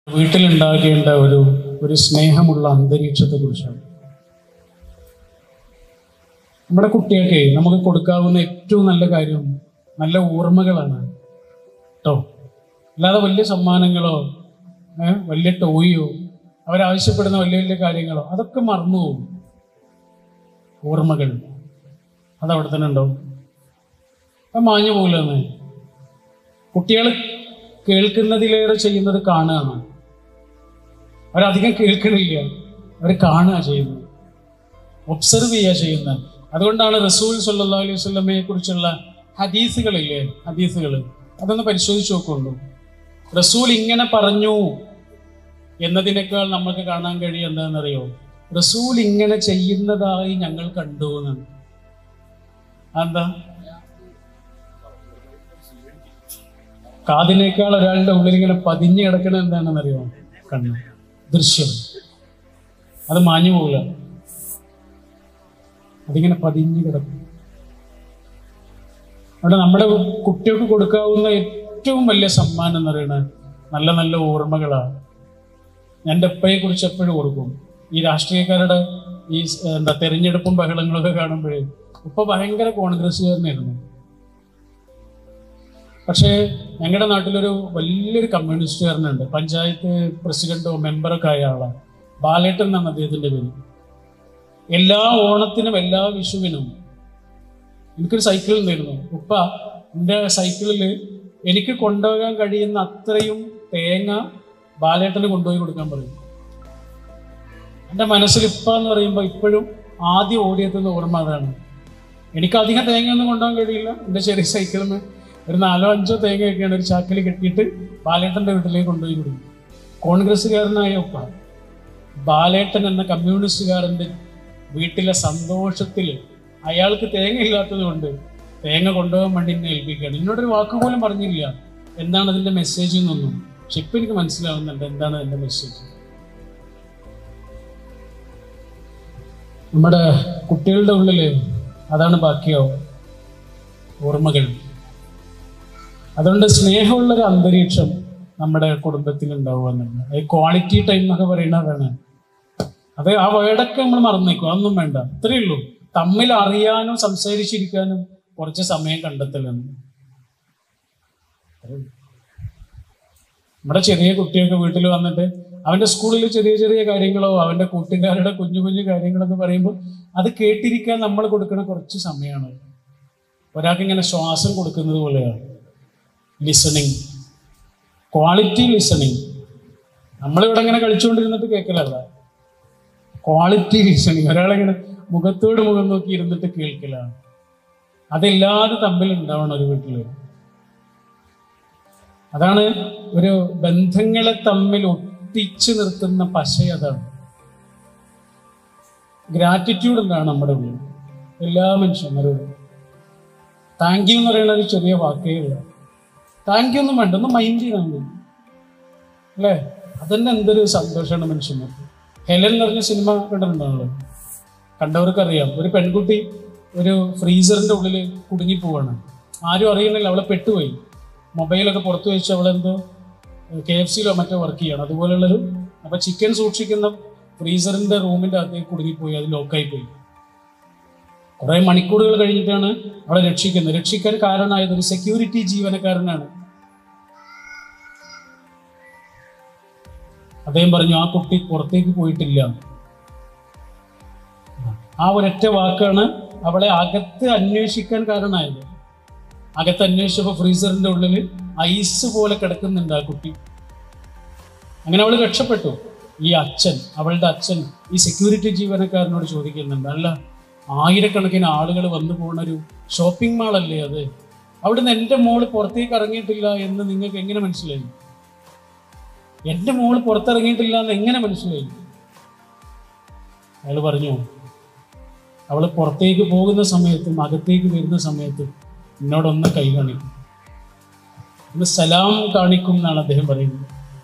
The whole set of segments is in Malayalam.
വീട്ടിലുണ്ടാകേണ്ട ഒരു ഒരു സ്നേഹമുള്ള അന്തരീക്ഷത്തെ കുറിച്ചാണ് നമ്മുടെ കുട്ടികൾക്ക് നമുക്ക് കൊടുക്കാവുന്ന ഏറ്റവും നല്ല കാര്യം നല്ല ഓർമ്മകളാണ് കേട്ടോ അല്ലാതെ വലിയ സമ്മാനങ്ങളോ ഏ, വലിയ ടോയോ അവരാവശ്യപ്പെടുന്ന വലിയ വലിയ കാര്യങ്ങളോ അതൊക്കെ മറന്നു പോകും ഓർമ്മകൾ അതവിടെ തന്നെ ഉണ്ടാവും അത് മാഞ്ഞു പോകില്ലെന്ന് കുട്ടികൾ കേൾക്കുന്നതിലേറെ ചെയ്യുന്നത് കാണുകയാണ് അവരധികം കേൾക്കണില്ല അവർ കാണുക ചെയ്യുന്നത് ഒബ്സർവ് ചെയ്യുക ചെയ്യുന്നത് അതുകൊണ്ടാണ് റസൂൽ സല്ലാ അലൈഹി സ്വലമയെ കുറിച്ചുള്ള ഹദീസുകളില്ലേ ഹദീസുകൾ അതൊന്ന് പരിശോധിച്ച് നോക്കുള്ളൂ റസൂൽ ഇങ്ങനെ പറഞ്ഞു എന്നതിനേക്കാൾ നമുക്ക് കാണാൻ കഴിയും എന്താണെന്നറിയോ റസൂൽ ഇങ്ങനെ ചെയ്യുന്നതായി ഞങ്ങൾ കണ്ടു എന്നാണ് എന്താ കാതിനേക്കാൾ ഒരാളുടെ ഉള്ളിൽ ഇങ്ങനെ പതിഞ്ഞു കിടക്കണത് എന്താണെന്നറിയോ കണ്ണ് ദൃശ്യം അത് മാഞ്ഞു പോകില്ല അതിങ്ങനെ പതിഞ്ഞു കിടക്കും അവിടെ നമ്മുടെ കുട്ടികൾക്ക് കൊടുക്കാവുന്ന ഏറ്റവും വലിയ സമ്മാനം എന്ന് പറയുന്നത് നല്ല നല്ല ഓർമ്മകളാണ് ഞാൻ എൻ്റെ ഉപ്പയെ കുറിച്ച് എപ്പോഴും ഓർക്കും ഈ രാഷ്ട്രീയക്കാരുടെ ഈ സ് എന്താ തെരഞ്ഞെടുപ്പും ബഹളങ്ങളൊക്കെ കാണുമ്പോഴേ ഉപ്പ ഭയങ്കര കോൺഗ്രസ്സുകാരനായിരുന്നു പക്ഷേ ഞങ്ങളുടെ നാട്ടിലൊരു വലിയൊരു കമ്മ്യൂണിസ്റ്റുകാരനുണ്ട് പഞ്ചായത്ത് പ്രസിഡന്റോ മെമ്പറൊക്കെ ആയ ആളാണ് ബാലേട്ടൻ എന്നാണ് അദ്ദേഹത്തിന്റെ പേര് എല്ലാ ഓണത്തിനും എല്ലാ വിഷുവിനും എനിക്കൊരു സൈക്കിൾ ഉണ്ടായിരുന്നു ഉപ്പ എൻ്റെ സൈക്കിളിൽ എനിക്ക് കൊണ്ടുപോകാൻ കഴിയുന്ന അത്രയും തേങ്ങ ബാലേട്ടന് കൊണ്ടുപോയി കൊടുക്കാൻ പറയും എൻ്റെ മനസ്സിൽ ഇപ്പ എന്ന് പറയുമ്പോൾ ഇപ്പോഴും ആദ്യം ഓടിയെത്തുന്ന ഓർമ്മ അതാണ് എനിക്ക് അധികം തേങ്ങയൊന്നും കൊണ്ടുപോകാൻ കഴിയില്ല എൻ്റെ ചെറിയ സൈക്കിളിൽ ഒരു നാലോ അഞ്ചോ തേങ്ങയൊക്കെയാണ് ഒരു ചാക്കിൽ കെട്ടിയിട്ട് ബാലേട്ടൻ്റെ വീട്ടിലേക്ക് കൊണ്ടുപോയി കൊടുക്കും കോൺഗ്രസ്സുകാരനായ ഉപ്പ ബാലേട്ടൻ എന്ന കമ്മ്യൂണിസ്റ്റുകാരൻ്റെ വീട്ടിലെ സന്തോഷത്തിൽ അയാൾക്ക് തേങ്ങ ഇല്ലാത്തത് കൊണ്ട് തേങ്ങ കൊണ്ടുപോകാൻ വേണ്ടി എന്നെ ഏൽപ്പിക്കുകയാണ് എന്നോടൊരു വാക്ക് പോലും പറഞ്ഞില്ല എന്താണ് അതിൻ്റെ മെസ്സേജ് എന്നൊന്നും പക്ഷെ ഇപ്പം എനിക്ക് മനസ്സിലാവുന്നുണ്ട് എന്താണ് അതിൻ്റെ മെസ്സേജ് നമ്മുടെ കുട്ടികളുടെ ഉള്ളിൽ അതാണ് ബാക്കിയാവും ഓർമ്മകൾ അതുകൊണ്ട് സ്നേഹമുള്ളൊരു അന്തരീക്ഷം നമ്മുടെ കുടുംബത്തിൽ ഉണ്ടാവുക എന്നുള്ളത് അത് ക്വാളിറ്റി ടൈം എന്നൊക്കെ പറയുന്നത് അതാണ് അത് ആ വേർഡൊക്കെ നമ്മൾ മറന്നേക്കും അതൊന്നും വേണ്ട ഇത്രയേ ഉള്ളൂ തമ്മിൽ അറിയാനും സംസാരിച്ചിരിക്കാനും കുറച്ച് സമയം കണ്ടെത്തലാണ് നമ്മുടെ ചെറിയ കുട്ടിയൊക്കെ വീട്ടിൽ വന്നിട്ട് അവന്റെ സ്കൂളിൽ ചെറിയ ചെറിയ കാര്യങ്ങളോ അവന്റെ കൂട്ടുകാരുടെ കുഞ്ഞു കുഞ്ഞു കാര്യങ്ങളൊക്കെ പറയുമ്പോൾ അത് കേട്ടിരിക്കാൻ നമ്മൾ കൊടുക്കുന്ന കുറച്ച് സമയമാണ് ഒരാൾക്ക് ഇങ്ങനെ ശ്വാസം കൊടുക്കുന്നത് പോലെയാണ് ലിസണിങ് ക്വാളിറ്റി ലിസണിങ് നമ്മളിവിടെ ഇങ്ങനെ കളിച്ചുകൊണ്ടിരുന്നിട്ട് കേൾക്കലല്ല ക്വാളിറ്റി ലിസണിങ് ഒരാളിങ്ങനെ മുഖത്തോട് മുഖം നോക്കി ഇരുന്നിട്ട് കേൾക്കലാണ് അതില്ലാതെ തമ്മിൽ ഉണ്ടാവണം ഒരു വീട്ടിൽ അതാണ് ഒരു ബന്ധങ്ങളെ തമ്മിൽ ഒട്ടിച്ചു നിർത്തുന്ന പശ അതാണ് ഗ്രാറ്റിറ്റ്യൂഡ് എന്താണ് നമ്മുടെ ഉള്ളിൽ എല്ലാ മനുഷ്യന്മാരോടും താങ്ക് യു എന്ന് പറയുന്ന ഒരു ചെറിയ വാക്കേ ഉള്ളൂ താങ്ക് യു ഒന്നും വേണ്ട ഒന്ന് മൈൻഡ് ചെയ്താൽ മതി അല്ലേ അതന്നെ എന്തൊരു സന്തോഷമാണ് മനുഷ്യന്മാർക്ക് ഹെലൻ എന്ന് പറഞ്ഞ സിനിമ കണ്ടിട്ടുണ്ടാണല്ലോ കണ്ടവർക്ക് അറിയാം ഒരു പെൺകുട്ടി ഒരു ഫ്രീസറിന്റെ ഉള്ളിൽ കുടുങ്ങി പോവാണ് ആരും അറിയുന്നില്ല അവളെ പെട്ടുപോയി മൊബൈലൊക്കെ പുറത്തു വെച്ച് അവളെന്തോ കെ എഫ് സിയിലോ മറ്റോ വർക്ക് ചെയ്യണം അതുപോലുള്ളൊരു അപ്പൊ ചിക്കൻ സൂക്ഷിക്കുന്ന ഫ്രീസറിന്റെ റൂമിന്റെ അകത്തേക്ക് കുടുങ്ങിപ്പോയി അത് ലോക്കായി പോയി കുറെ മണിക്കൂറുകൾ കഴിഞ്ഞിട്ടാണ് അവളെ രക്ഷിക്കുന്നത് രക്ഷിക്കാൻ കാരണമായത് ഒരു സെക്യൂരിറ്റി ജീവനക്കാരനാണ് അദ്ദേഹം പറഞ്ഞു ആ കുട്ടി പുറത്തേക്ക് പോയിട്ടില്ല ആ ഒരൊറ്റ വാക്കാണ് അവളെ അകത്ത് അന്വേഷിക്കാൻ കാരണമായത് അകത്ത് അന്വേഷിച്ചപ്പോൾ ഫ്രീസറിന്റെ ഉള്ളിൽ ഐസ് പോലെ കിടക്കുന്നുണ്ട് ആ കുട്ടി അങ്ങനെ അവൾ രക്ഷപ്പെട്ടു ഈ അച്ഛൻ അവളുടെ അച്ഛൻ ഈ സെക്യൂരിറ്റി ജീവനക്കാരനോട് ചോദിക്കുന്നുണ്ട് അല്ല ആയിരക്കണക്കിന് ആളുകൾ വന്നു പോകുന്ന ഒരു ഷോപ്പിംഗ് മാൾ അല്ലേ അത് അവിടുന്ന് എൻ്റെ മോള് പുറത്തേക്ക് ഇറങ്ങിയിട്ടില്ല എന്ന് നിങ്ങൾക്ക് എങ്ങനെ മനസ്സിലായി എൻ്റെ മോള് പുറത്തിറങ്ങിയിട്ടില്ല എന്ന് എങ്ങനെ മനസ്സിലായി അയാൾ പറഞ്ഞു അവൾ പുറത്തേക്ക് പോകുന്ന സമയത്തും അകത്തേക്ക് വരുന്ന സമയത്തും എന്നോടൊന്ന് കൈ കാണിക്കും ഒന്ന് സലാം കാണിക്കും എന്നാണ് അദ്ദേഹം പറയുന്നത്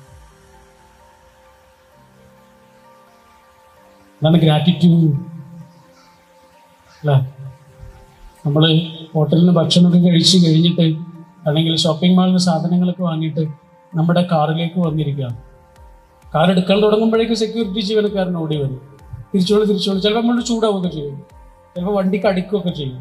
അതാണ് ഗ്രാറ്റിറ്റ്യൂഡ് അല്ല നമ്മൾ ഹോട്ടലിൽ നിന്ന് ഭക്ഷണമൊക്കെ കഴിച്ച് കഴിഞ്ഞിട്ട് അല്ലെങ്കിൽ ഷോപ്പിംഗ് മാളിൽ സാധനങ്ങളൊക്കെ വാങ്ങിയിട്ട് നമ്മുടെ കാറിലേക്ക് വന്നിരിക്കുക കാർ എടുക്കാൻ തുടങ്ങുമ്പോഴേക്കും സെക്യൂരിറ്റി ജീവനക്കാരൻ ഓടി വരും തിരിച്ചോളി തിരിച്ചോളി ചിലപ്പോൾ നമ്മൾ ചൂടാവുകയൊക്കെ ചെയ്യും ചിലപ്പോൾ വണ്ടിക്ക് അടിക്കുകയൊക്കെ ചെയ്യും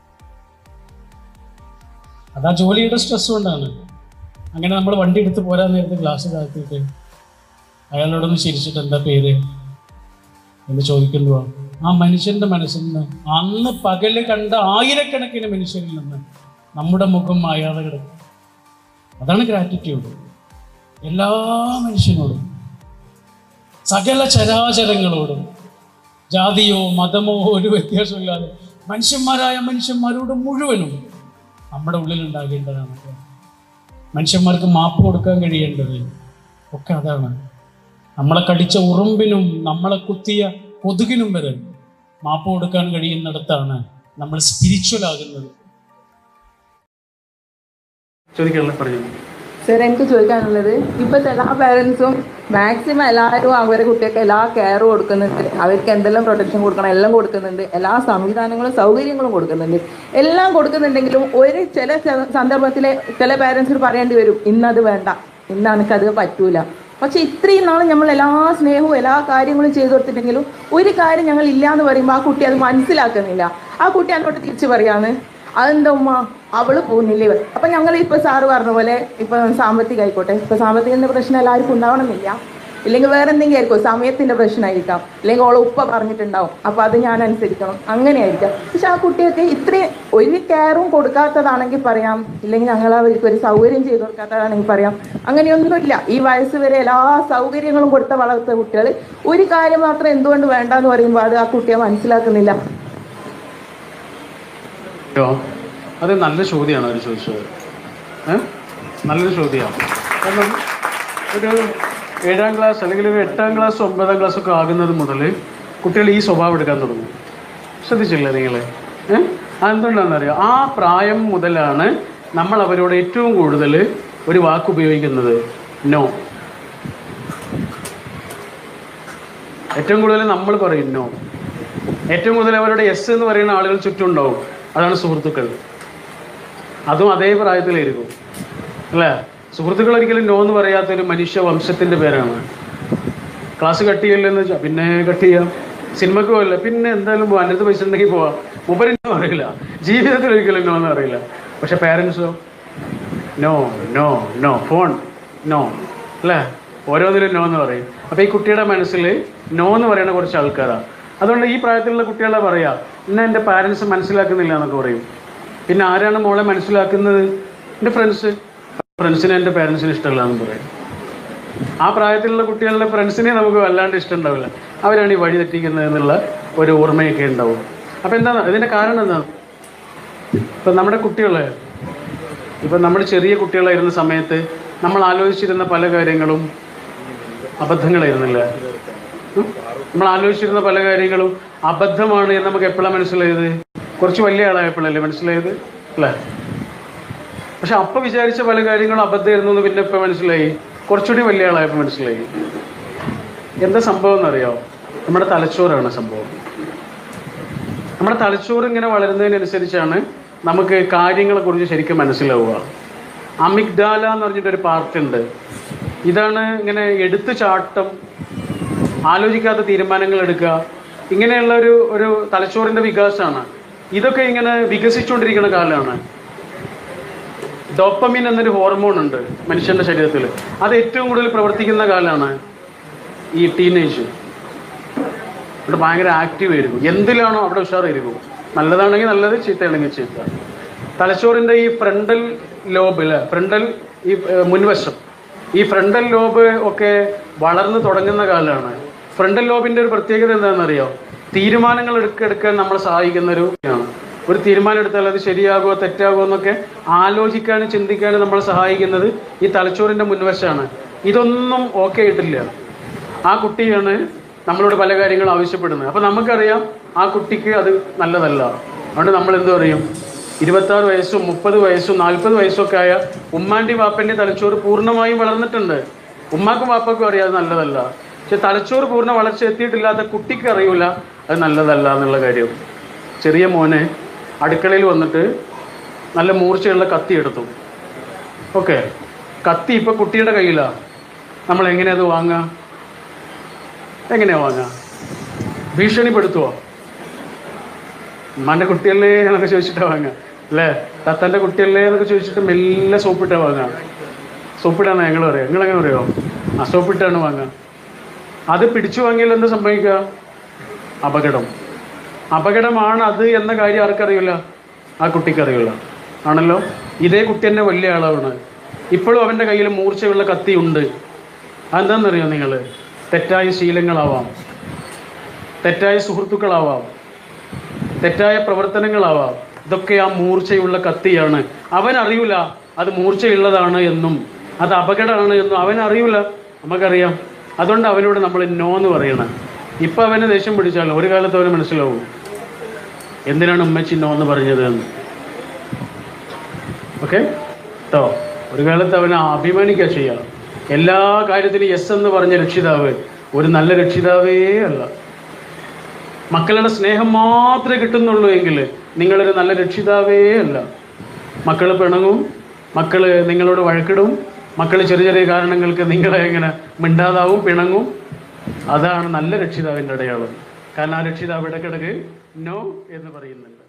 അതാ ജോലിയുടെ സ്ട്രെസ് കൊണ്ടാണ് അങ്ങനെ നമ്മൾ വണ്ടി എടുത്ത് പോരാൻ നേരത്തെ ഗ്ലാസ് താഴ്ത്തിയിട്ട് അയാളോടൊന്ന് ചിരിച്ചിട്ട് എന്താ പേര് എന്ന് ചോദിക്കുന്നുവോ ആ മനുഷ്യന്റെ മനസ്സിൽ നിന്ന് അന്ന് പകല് കണ്ട ആയിരക്കണക്കിന് മനുഷ്യരിൽ നിന്ന് നമ്മുടെ മുഖം മായാതെ കിടക്കും അതാണ് ഗ്രാറ്റിറ്റ്യൂഡ് എല്ലാ മനുഷ്യനോടും സകല ചരാചരങ്ങളോടും ജാതിയോ മതമോ ഒരു വ്യത്യാസമില്ലാതെ മനുഷ്യന്മാരായ മനുഷ്യന്മാരോട് മുഴുവനും നമ്മുടെ ഉള്ളിലുണ്ടാകേണ്ടതാണ് മനുഷ്യന്മാർക്ക് മാപ്പ് കൊടുക്കാൻ കഴിയേണ്ടത് ഒക്കെ അതാണ് നമ്മളെ കടിച്ച ഉറുമ്പിനും നമ്മളെ കുത്തിയ കൊതുകിനും വരെ മാപ്പ് കൊടുക്കാൻ കഴിയുന്നിടത്താണ് നമ്മൾ സ്പിരിച്വൽ ആകുന്നത് ചോദിക്കാനുള്ള പറഞ്ഞു സാർ എനിക്ക് ചോദിക്കാനുള്ളത് ഇപ്പോഴത്തെ എല്ലാ പാരൻസും മാക്സിമം എല്ലാവരും അവരെ കുട്ടികൾക്ക് എല്ലാ കെയറും കൊടുക്കുന്നുണ്ട് അവർക്ക് എന്തെല്ലാം പ്രൊട്ടക്ഷൻ കൊടുക്കണം എല്ലാം കൊടുക്കുന്നുണ്ട് എല്ലാ സംവിധാനങ്ങളും സൗകര്യങ്ങളും കൊടുക്കുന്നുണ്ട് എല്ലാം കൊടുക്കുന്നുണ്ടെങ്കിലും ഒരു ചില സ- സന്ദർഭത്തിൽ ചില പാരൻസിന് പറയേണ്ടി വരും ഇന്നത് വേണ്ട ഇന്ന് എനിക്കത് പറ്റൂല പക്ഷെ ഇത്രയും നാൾ നമ്മൾ എല്ലാ സ്നേഹവും എല്ലാ കാര്യങ്ങളും ചെയ്തു കൊടുത്തിട്ടെങ്കിലും ഒരു കാര്യം ഞങ്ങൾ ഇല്ല എന്ന് പറയുമ്പോൾ ആ കുട്ടി അത് മനസ്സിലാക്കുന്നില്ല ആ കുട്ടി അങ്ങോട്ട് തിരിച്ചു പറയാണ് അതെന്താ ഉമ്മ അവള് പോകുന്നില്ലേ ഇവർ അപ്പൊ ഞങ്ങൾ ഇപ്പൊ സാറ് പറഞ്ഞ പോലെ ഇപ്പൊ സാമ്പത്തിക ആയിക്കോട്ടെ ഇപ്പൊ സാമ്പത്തികത്തിന്റെ പ്രശ്നം എല്ലാവർക്കും ഉണ്ടാവണമെന്നില്ല ഇല്ലെങ്കിൽ വേറെ എന്തെങ്കിലും ആയിരിക്കും സമയത്തിന്റെ പ്രശ്നമായിരിക്കാം അല്ലെങ്കിൽ ഓളെ ഉപ്പ പറഞ്ഞിട്ടുണ്ടാവും അപ്പൊ അത് ഞാൻ അനുസരിക്കണം അങ്ങനെയായിരിക്കാം പക്ഷെ ആ കുട്ടിയൊക്കെ ഇത്രയും ഒരു കെയറും കൊടുക്കാത്തതാണെങ്കിൽ പറയാം ഇല്ലെങ്കിൽ ഞങ്ങൾ അവർക്ക് ഒരു സൗകര്യം ചെയ്തു കൊടുക്കാത്തതാണെങ്കിൽ പറയാം അങ്ങനെയൊന്നുമില്ല ഈ വയസ്സ് വരെ എല്ലാ സൗകര്യങ്ങളും കൊടുത്ത വളർത്ത കുട്ടികൾ ഒരു കാര്യം മാത്രം എന്തുകൊണ്ട് വേണ്ടെന്ന് പറയുമ്പോൾ അത് ആ കുട്ടിയെ മനസ്സിലാക്കുന്നില്ല യോ അത് നല്ല ചോദ്യമാണ് അവർ ചോദിച്ചത് ഏ? നല്ലൊരു ചോദ്യമാണ് കാരണം ഒരു ഏഴാം ക്ലാസ് അല്ലെങ്കിൽ ഒരു എട്ടാം ക്ലാസ് ഒമ്പതാം ക്ലാസ് ഒക്കെ ആകുന്നത് മുതൽ കുട്ടികൾ ഈ സ്വഭാവം എടുക്കാൻ തുടങ്ങും ശ്രദ്ധിച്ചില്ലേ നിങ്ങൾ ഏഹ് അതെന്തുകൊണ്ടാണെന്നറിയാം ആ പ്രായം മുതലാണ് നമ്മൾ അവരോട് ഏറ്റവും കൂടുതൽ ഒരു വാക്ക് ഉപയോഗിക്കുന്നത് നോ ഏറ്റവും കൂടുതൽ നമ്മൾ പറയും നോ ഏറ്റവും കൂടുതൽ അവരുടെ എസ് എന്ന് പറയുന്ന ആളുകൾ ചുറ്റും ഉണ്ടാവും അതാണ് സുഹൃത്തുക്കൾ അതും അതേ പ്രായത്തിലായിരിക്കും അല്ലേ സുഹൃത്തുക്കൾ ഒരിക്കലും നോ എന്ന് പറയാത്ത ഒരു മനുഷ്യ വംശത്തിന്റെ പേരാണ് ക്ലാസ് കട്ട് ചെയ്യില്ലെന്ന് വെച്ചാൽ പിന്നെ കട്ട് ചെയ്യാം സിനിമക്ക് പോകില്ല പിന്നെ എന്തായാലും പോവാം എൻ്റെ പൈസ ഉണ്ടെങ്കിൽ പോവാം മുമ്പരിനോ അറിയില്ല ജീവിതത്തിൽ ഒരിക്കലും നോ എന്ന് അറിയില്ല പക്ഷെ പാരൻസോ no no no phone no അല്ലേ ഓരോന്നിലും നോ എന്ന് പറയും അപ്പോൾ ഈ കുട്ടിയുടെ മനസ്സിൽ നോ എന്ന് പറയുന്ന കുറച്ച് ആൾക്കാരാണ് അതുകൊണ്ട് ഈ പ്രായത്തിലുള്ള കുട്ടികളെ പറയാ ഇന്ന എൻ്റെ പാരൻസ് മനസ്സിലാക്കുന്നില്ല എന്നൊക്കെ പറയും പിന്നെ ആരാണ് മോളെ മനസ്സിലാക്കുന്നത് എൻ്റെ ഫ്രണ്ട്സ് ഫ്രണ്ട്സിനെ എൻ്റെ പാരൻസിന് ഇഷ്ടമല്ല എന്ന് പറയും ആ പ്രായത്തിലുള്ള കുട്ടികളുടെ ഫ്രണ്ട്സിനെ നമുക്ക് വല്ലാണ്ട് ഇഷ്ടമുണ്ടാവില്ല അവരാണ് ഈ വഴി തെറ്റിക്കുന്നത് എന്നുള്ള ഒരു ഓർമ്മയൊക്കെ ഉണ്ടാവും അപ്പോൾ എന്താണ് ഇതിൻ്റെ കാരണം എന്താണ് ഇപ്പം നമ്മുടെ കുട്ടികളെ ഇപ്പം നമ്മൾ ചെറിയ കുട്ടികളായിരുന്ന സമയത്ത് നമ്മൾ ആലോചിച്ചിരുന്ന പല കാര്യങ്ങളും അബദ്ധങ്ങളായിരുന്നില്ല ഉം? നമ്മൾ ആലോചിച്ചിരുന്ന പല കാര്യങ്ങളും അബദ്ധമാണ് എന്ന് നമുക്ക് എപ്പോഴാണ് മനസ്സിലായത് കുറച്ച് വലിയ ആളായപ്പോഴല്ലേ മനസ്സിലായത് അല്ലേ പക്ഷെ അപ്പൊ വിചാരിച്ച പല കാര്യങ്ങളും അബദ്ധമായിരുന്നു എന്ന് പിന്നെ ഇപ്പൊ മനസ്സിലായി കുറച്ചുകൂടി വലിയ ആളായപ്പോൾ മനസ്സിലായി എന്താ സംഭവം എന്നറിയോ നമ്മുടെ തലച്ചോറാണ് സംഭവം നമ്മുടെ തലച്ചോറ് ഇങ്ങനെ വളരുന്നതിനനുസരിച്ചാണ് നമുക്ക് കാര്യങ്ങളെ കുറിച്ച് ശരിക്കും മനസ്സിലാവുക അമിഗ്ഡാല എന്ന് പറഞ്ഞിട്ടൊരു പാർട്ട് ഉണ്ട് ഇതാണ് ഇങ്ങനെ എടുത്തു ചാട്ടം ആലോചിക്കാത്ത തീരുമാനങ്ങൾ എടുക്കുക ഇങ്ങനെയുള്ള ഒരു ഒരു തലച്ചോറിന്റെ വികാസമാണ് ഇതൊക്കെ ഇങ്ങനെ വികസിച്ചുകൊണ്ടിരിക്കുന്ന കാലമാണ് ഡോപ്പമിൻ എന്നൊരു ഹോർമോൺ ഉണ്ട് മനുഷ്യന്റെ ശരീരത്തിൽ അത് ഏറ്റവും കൂടുതൽ പ്രവർത്തിക്കുന്ന കാലമാണ് ഈ ടീനേജ് അവിടെ ഭയങ്കര ആക്റ്റീവ് ആയിരിക്കും എന്തിലാണോ അവിടെ ഉഷാറായിരിക്കും നല്ലതാണെങ്കിൽ നല്ലത് ചീത്തയാണെങ്കിൽ ചീത്ത തലച്ചോറിന്റെ ഈ ഫ്രണ്ടൽ ലോബ് അല്ലെ ഫ്രണ്ടൽ ഈ ഏർ, മുൻവശം ഈ ഫ്രണ്ടൽ ലോബ് ഒക്കെ വളർന്നു തുടങ്ങുന്ന കാലമാണ് ഫ്രണ്ടൽ ലോബിന്റെ ഒരു പ്രത്യേകത എന്താണെന്നറിയോ തീരുമാനങ്ങൾ എടുക്ക എടുക്കാൻ നമ്മളെ സഹായിക്കുന്ന ഒരു ആണ് ഒരു തീരുമാനം എടുത്താൽ അത് ശരിയാകുമോ തെറ്റാകുമോ എന്നൊക്കെ ആലോചിക്കാനും ചിന്തിക്കാനും നമ്മളെ സഹായിക്കുന്നത് ഈ തലച്ചോറിന്റെ മുൻവശമാണ് ഇതൊന്നും ഓക്കെ ആയിട്ടില്ല ആ കുട്ടിയാണ് നമ്മളോട് പല കാര്യങ്ങളും ആവശ്യപ്പെടുന്നത് അപ്പൊ നമുക്കറിയാം ആ കുട്ടിക്ക് അത് നല്ലതല്ല അതുകൊണ്ട് നമ്മൾ എന്ത് പറയും ഇരുപത്താറ് വയസ്സും മുപ്പത് വയസ്സും നാൽപ്പത് വയസ്സൊക്കെ ആയ ഉമ്മാന്റെ വാപ്പന്റെ തലച്ചോറ് പൂർണ്ണമായും വളർന്നിട്ടുണ്ട് ഉമ്മാക്കും വാപ്പക്കും അറിയാം അത് നല്ലതല്ല പക്ഷെ തലച്ചോറ് പൂർണ്ണ വളർച്ച എത്തിയിട്ടില്ലാത്ത കുട്ടിക്ക് അറിയൂല അത് നല്ലതല്ല എന്നുള്ള കാര്യം ചെറിയ മോനെ അടുക്കളയിൽ വന്നിട്ട് നല്ല മൂർച്ചയുള്ള കത്തി എടുത്തു ഓക്കെ കത്തി ഇപ്പൊ കുട്ടിയുടെ കയ്യിലാണ് നമ്മൾ എങ്ങനെയാ അത് വാങ്ങുക എങ്ങനെയാ വാങ്ങാ ഭീഷണിപ്പെടുത്തുവോ ഉമ്മാൻ്റെ കുട്ടിയല്ലേ എന്നൊക്കെ ചോദിച്ചിട്ടാ വാങ്ങാം അല്ലേ തത്തൻ്റെ കുട്ടിയല്ലേ എന്നൊക്കെ ചോദിച്ചിട്ട് മെല്ലെ സോപ്പിട്ടാ വാങ്ങാം സോപ്പിടാന്ന് ഞങ്ങൾ പറയാം നിങ്ങൾ എങ്ങനെ പറയുമോ ആ സോപ്പിട്ടാണ് വാങ്ങുക അത് പിടിച്ചു വാങ്ങിയാൽ എന്ത് സംഭവിക്കുക അപകടം അപകടമാണ് അത് എന്ന കാര്യം ആർക്കറിയില്ല ആ കുട്ടിക്കറിയില്ല ആണല്ലോ ഇതേ കുട്ടി തന്നെ വലിയ ആളാണ് ഇപ്പോഴും അവൻ്റെ കയ്യിൽ മൂർച്ചയുള്ള കത്തിയുണ്ട് അതെന്താണെന്നറിയോ നിങ്ങൾ തെറ്റായ ശീലങ്ങളാവാം തെറ്റായ സുഹൃത്തുക്കളാവാം തെറ്റായ പ്രവർത്തനങ്ങളാവാം ഇതൊക്കെ ആ മൂർച്ചയുള്ള കത്തിയാണ് അവൻ അറിയില്ല അത് മൂർച്ചയുള്ളതാണ് എന്നും അത് അപകടമാണ് എന്നും അവൻ അറിയില്ല നമുക്കറിയാം അതുകൊണ്ട് അവനോട് നമ്മൾ നോ എന്ന് പറയണം ഇപ്പം അവനെ ദേഷ്യം പിടിച്ചാലും ഒരു കാലത്ത് അവന് മനസ്സിലാവും എന്തിനാണ് ഉമ്മച്ചി നോ എന്ന് പറഞ്ഞത് എന്ന് ഓക്കെ കേട്ടോ ഒരു കാലത്ത് അവനെ അഭിമാനിക്കുക ചെയ്യുക എല്ലാ കാര്യത്തിലും യെസ് എന്ന് പറഞ്ഞ രക്ഷിതാവ് ഒരു നല്ല രക്ഷിതാവേ അല്ല മക്കളുടെ സ്നേഹം മാത്രമേ കിട്ടുന്നുള്ളൂ എങ്കിൽ നിങ്ങളൊരു നല്ല രക്ഷിതാവേ അല്ല മക്കൾ പിണങ്ങും മക്കൾ നിങ്ങളോട് വഴക്കിടും മക്കൾ ചെറിയ ചെറിയ കാരണങ്ങൾക്ക് നിങ്ങളെ ഇങ്ങനെ മിണ്ടാതാവും പിണങ്ങും അതാണ് നല്ല രക്ഷിതാവിൻ്റെ അടയാളം കാരണം ആ രക്ഷിതാവ് ഇടക്കിടക്ക് നോ എന്ന് പറയുന്നുണ്ട്